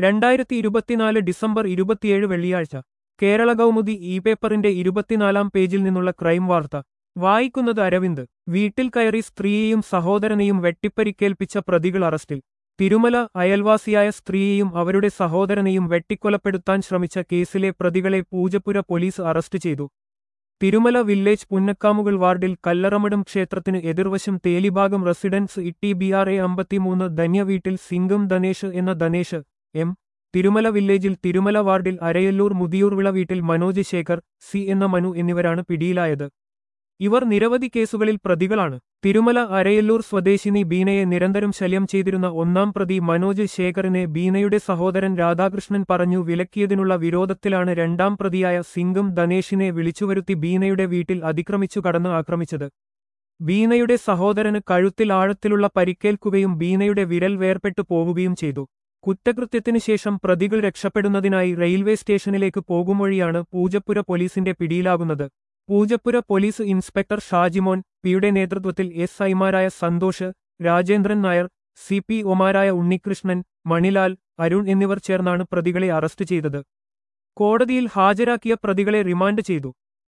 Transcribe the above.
രണ്ടായിരത്തി ഇരുപത്തിനാല് ഡിസംബർ ഇരുപത്തിയേഴ് വെള്ളിയാഴ്ച കേരള കൗമുദി ഇ പേപ്പറിന്റെ ഇരുപത്തിനാലാം പേജിൽ നിന്നുള്ള ക്രൈം വാർത്ത വായിക്കുന്നത് അരവിന്ദ് വീട്ടിൽ കയറി സ്ത്രീയെയും സഹോദരനെയും വെട്ടിപ്പരിക്കേൽപ്പിച്ച പ്രതികൾ അറസ്റ്റിൽ തിരുമല അയൽവാസിയായ സ്ത്രീയെയും അവരുടെ സഹോദരനെയും വെട്ടിക്കൊലപ്പെടുത്താൻ ശ്രമിച്ച കേസിലെ പ്രതികളെ പൂജപ്പുര പോലീസ് അറസ്റ്റ് ചെയ്തു തിരുമല വില്ലേജ് പുന്നക്കാമുകൾ വാർഡിൽ കല്ലറമഠം ക്ഷേത്രത്തിന് എതിർവശം Thelibhagam residence T B R A അമ്പത്തിമൂന്ന് ധന്യ വീട്ടിൽ സിംഗം ധനേഷ് എന്ന ധനേഷ് എം തിരുമല വില്ലേജിൽ തിരുമല വാർഡിൽ അരയല്ലൂർ മുതിയൂർവിള വീട്ടിൽ മനോജ് ശേഖർ സി എന്ന മനു എന്നിവരാണ് പിടിയിലായത് ഇവർ നിരവധി കേസുകളിൽ പ്രതികളാണ് തിരുമല അരയല്ലൂർ സ്വദേശിനി ബീനയെ നിരന്തരം ശല്യം ചെയ്തിരുന്ന ഒന്നാം പ്രതി മനോജ് ശേഖറിനെ ബീനയുടെ സഹോദരൻ രാധാകൃഷ്ണൻ പറഞ്ഞു വിലക്കിയതിനുള്ള വിരോധത്തിലാണ് രണ്ടാം പ്രതിയായ സിംഗം ധനേഷിനെ വിളിച്ചുവരുത്തി ബീനയുടെ വീട്ടിൽ അതിക്രമിച്ചു കടന്ന് ആക്രമിച്ചത് ബീനയുടെ സഹോദരന് കഴുത്തിൽ ആഴത്തിലുള്ള പരിക്കേൽക്കുകയും ബീനയുടെ വിരൽ വേർപെട്ടു പോവുകയും ചെയ്തു കുറ്റകൃത്യത്തിനു ശേഷം പ്രതികൾ രക്ഷപ്പെടുന്നതിനായി റെയിൽവേ സ്റ്റേഷനിലേക്ക് പോകുമൊഴിയാണ് പൂജപ്പുര പോലീസിന്റെ പിടിയിലാകുന്നത് പൂജപ്പുര പോലീസ് ഇൻസ്പെക്ടർ ഷാജിമോൻ പിയുടെ നേതൃത്വത്തിൽ എസ് ഐമാരായ സന്തോഷ് രാജേന്ദ്രൻ നായർ സി പി ഒമാരായ ഉണ്ണികൃഷ്ണൻ മണിലാൽ അരുൺ എന്നിവർ ചേർന്നാണ് പ്രതികളെ അറസ്റ്റ് ചെയ്തത് കോടതിയിൽ ഹാജരാക്കിയ പ്രതികളെ റിമാൻഡ് ചെയ്തു